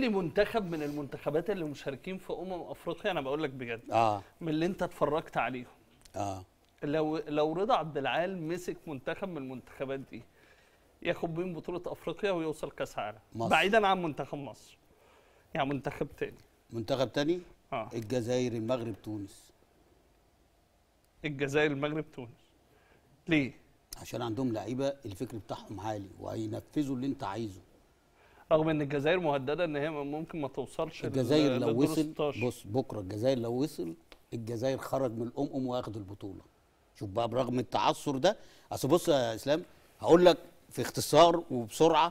لي منتخب من المنتخبات اللي مشاركين في امم افريقيا انا بقول لك بجد اه من اللي انت اتفرجت عليهم اه لو لو رضا عبد العال مسك منتخب من المنتخبات دي ياخد بين بطوله افريقيا ويوصل كاس عالم مصر. بعيدا عن منتخب مصر يعني منتخب تاني منتخب تاني اه الجزائر المغرب تونس الجزائر المغرب تونس ليه عشان عندهم لعيبه الفكر بتاعهم عالي وهينفذوا اللي انت عايزه رغم ان الجزائر مهدده ان هي ممكن ما توصلش الجزائر لل- لو للدور وصل 16. بص بكره الجزائر لو وصل الجزائر خرج من الام واخد البطوله شوف بقى برغم التعثر ده اصل بص يا اسلام هقول لك في اختصار وبسرعه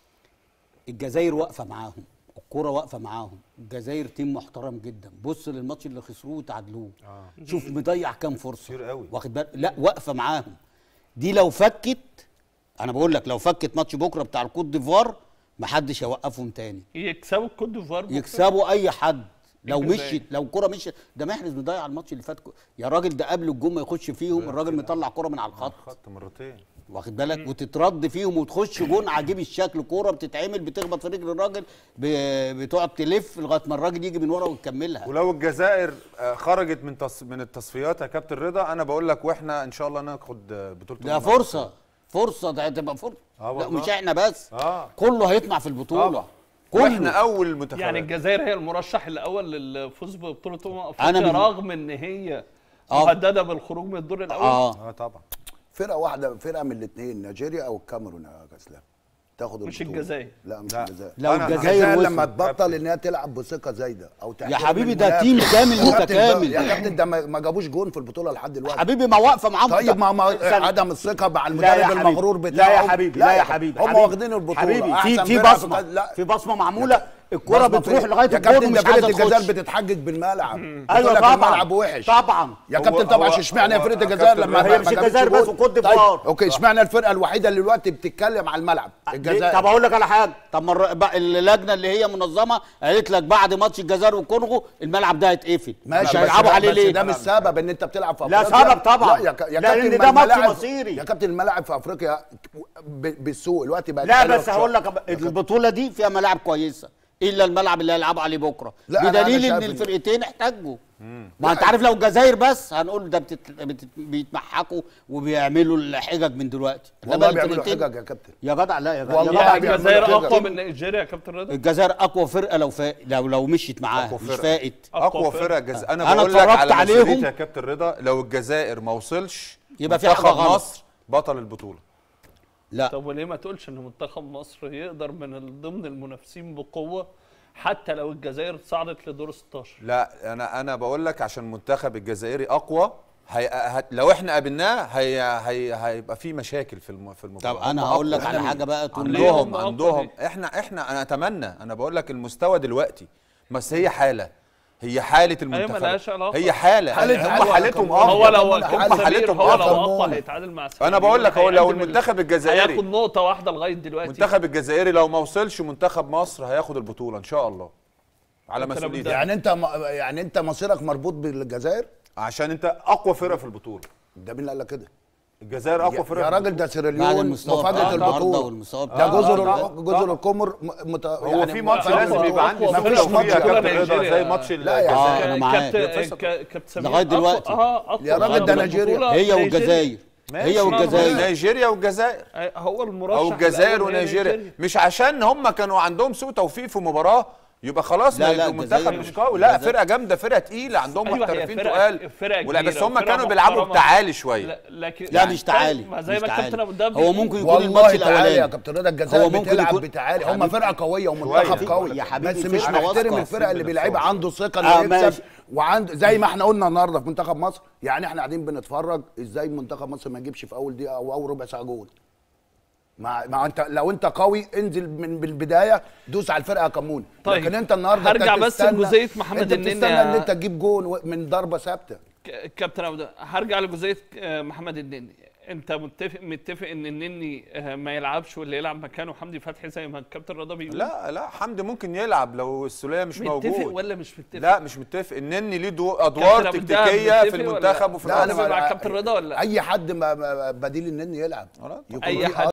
الجزائر واقفه معاهم الكوره واقفه معاهم الجزائر تيم محترم جدا بص للماتش اللي خسروه وتعادلوه اه شوف مضيع كام فرصه كتير قوي. واخد بالك لا واقفه معاهم دي لو فكت انا بقول لك لو فكت ماتش بكره بتاع الكوت ديفوار محدش هيوقفهم تاني يكسبوا الكوت ديفوار بكرة. يكسبوا اي حد لو الجزائر. مشيت لو الكره مشيت ده محرز مضيع الماتش اللي فات يا راجل ده قبل الجون ما يخش فيهم الراجل مطلع كره من على الخط خط مرتين واخد بالك وتترد فيهم وتخش جون عجيب الشكل كوره بتتعمل بتخبط في رجل الراجل ب- بتقعد تلف لغايه ما الراجل يجي من ورا ويكملها ولو الجزائر آه، خرجت من تص... من التصفيات يا كابتن رضا انا بقول لك واحنا ان شاء الله ناخد آه، بطوله ده أمم فرصه فرصه ده هتبقى فرصه آه لا والله. مش احنا بس اه كله هيطمع في البطوله طبعا واحنا كله اول المنتخبات يعني الجزائر هي المرشح الاول للفوز ببطوله امم أنا افريقيا من- رغم ان هي آه. مهدده بالخروج من الدور الاول اه اه طبعا فرقه واحده فرقه من الاثنين نيجيريا او الكاميرون يا اسلام تاخد مش البطولة. الجزائر. لا مش لا. الجزائر لو أنا- الجزائر الجزائر وصلت لما تبطل ان هي تلعب بثقه زايده او يا تحترم حبيبي ده المنافس. تيم كامل يا كابتن ده- متكامل يا كابتن ده ما ما جابوش جون في البطوله لحد دلوقتي حبيبي ما واقفه معاهم طيب ما ما استنى. عدم الثقه مع لا يا المدرب حبيبي. المغرور لا بتاعهم يا حبيبي لا يا حبيبي هم حبيبي. واخدين البطوله حبيبي في أحسن في فرقة بصمه في- لا في بصمه معموله الكره بصمة بتروح في- لغايه يا الجول كابتن ومش ده فرقه عايزه الجزائر تخش بتتحجج بالملعب ايوه بتقول لك طبعا الملعب وحش طبعا يا هو- كابتن طبعا هو- اشمعنى هو- فرقه كابتن الجزائر لما هي ما مش جابتش الجزائر جول؟ بس وكوت طيب ديفوار. اوكي اشمعنى الفرقه الوحيده اللي دلوقتي بتتكلم على الملعب الجزائر طب اقول لك على حاجه طب مر... بقى اللجنه اللي هي منظمه قالت لك بعد ماتش الجزائر والكونغو الملعب ده هيتقفل مش ماشي هيلعبوا بس عليه بس ليه ده مش سبب ان انت بتلعب في لا افريقيا سبب طبعا. لا يا, ك... يا لأن كابتن ده ما ماتش الملاعب- مصيري. يا كابتن الملاعب في افريقيا ب... بالسوق الوقت بقى لا بس هقول لك البطوله دي فيها ملاعب كويسه الا الملعب اللي هيلعبوا عليه بكره لا، أنا- بدليل أنا ان شايف إن- الفرقتين احتاجوا ما انت عارف لو الجزائر بس هنقول ده بتت... بتت... بيتمحكوا وبيعملوا الحجج من دلوقتي والله إنما بيعملوا الفرقتين- حجج يا كابتن يا جدع لا يا جدع والله يا جدع يعني بيعملوا الجزائر كده. اقوى من نيجيريا يا كابتن رضا الجزائر اقوى فرقه لو فا... لو لو مشيت معاها أقوى مش فرقة. فائت اقوى أقوى فرقه جز... انا أنا بقول لك اتفرجت على عليهم. مسؤوليتي يا كابتن رضا لو الجزائر ما وصلش يبقى في منتخب حاجة غلط. مصر بطل البطوله لا طب وليه ما تقولش ان منتخب مصر يقدر من ال- ضمن المنافسين بقوه حتى لو الجزائر صعدت لدور 16 لا انا انا بقول لك عشان المنتخب الجزائري اقوى هي... هت... لو احنا قابلناه هي... هي... هيبقى في مشاكل في الم... في المباراه طب انا هم هقول لك أقوى. على حاجه بقى تقول ليه هم عندهم أقوى عندهم دي؟ احنا احنا انا اتمنى انا بقول لك المستوى دلوقتي بس هي حاله هي حاله المنتخب ملهاش علاقة. هي حاله حالة هم عدوى حالتهم كمان. هو افضل لو هم كابتن حالتهم سمير هو لو أفضل. اقوى هيتعادل مع سمير انا بقول لك هو لو هيقدم ال- المنتخب الجزائري هياخد نقطه واحده لغايه دلوقتي المنتخب الجزائري لو ما وصلش منتخب مصر هياخد البطوله ان شاء الله على أنت لو مسؤوليتي بدأت- يعني انت م... يعني انت مصيرك مربوط بالجزائر عشان انت اقوى فرقه في البطوله ده مين اللي قال لك كده الجزائر اقوى فرقه يا في راجل البطولة. ده بعد سيراليون المستوى مفاجاه بتاع النهارده البطوله والمستوى ده بتاع جزر طبعاً. ال- جزر القمر م- مت... هو في ماتش أقوى- لازم يبقى عندي أقوى ثقه فرقة فيه يا في كابتن نيجيريا. رضا زي ماتش لا يا آه، الجزائر أنا معاك. كابتن ك- كابتن سمير لغاية أقوى- دلوقتي. اه اقوى يا راجل ده أقوى نيجيريا. بطولة هي نيجيريا. والجزائر هي والجزائر نيجيريا والجزائر آه، هو المرشح او الجزائر الأول هي ونيجيريا مش عشان هم كانوا عندهم سوء توفيق في مباراه يبقى خلاص لا، ما لا، يبقوا منتخب الجزائر- مش قوي لا الجزائر- فرقه جامده فرقه تقيله عندهم أيوة، هي محترفين فرقة- تقال فرقة ولا بس كبيرة هم وفرقة كانوا بيلعبوا محترمة. بتعالي شويه لا لكن لا مش تعالي ما زي مش ما تعالي. الكابتن ابو دهب هو بيقول. ممكن يكون الماتش والله تعالى يا الاولاني كابتن رضا الجزائر هو ممكن بتلعب يكون- بتعالي هم حبيبي- فرقه قويه ومنتخب شوية. قوي يا حبيبي بس مش فرقة محترم واثقة. الفرقه اللي في بيلعبها نفسها. عنده ثقه آه، انه يكسب ماشي. وعنده زي ما احنا قلنا النهارده في منتخب مصر يعني احنا قاعدين بنتفرج ازاي منتخب مصر ما يجيبش في اول دقيقه او اول ربع ساعه جول مع مع انت لو انت قوي انزل من بالبدايه دوس على الفرقه يا كمون طيب، لكن انت النهارده هرجع أنت بس تستنى- لجزئية محمد انت النني بتستنى يا- ان انت تجيب جون و- من ضربه ثابته ك- كابتن ابو دهب هرجع لجزئيه آه، محمد النني انت متفق متفق ان النني آه، ما يلعبش واللي يلعب مكانه حمدي فتحي زي ما الكابتن رضا بيقول لا لا حمدي ممكن يلعب لو السوليه مش متفق موجود ولا مش متفق لا مش متفق النني ليه دو ادوار كابتن أبو الدهب تكتيكيه في متفق ولا- المنتخب وفي لا، أنا الأرض. مع الكابتن رضا ولا لا؟ اي حد ما- ما بديل النني يلعب خلاص. يكون اي ليه حد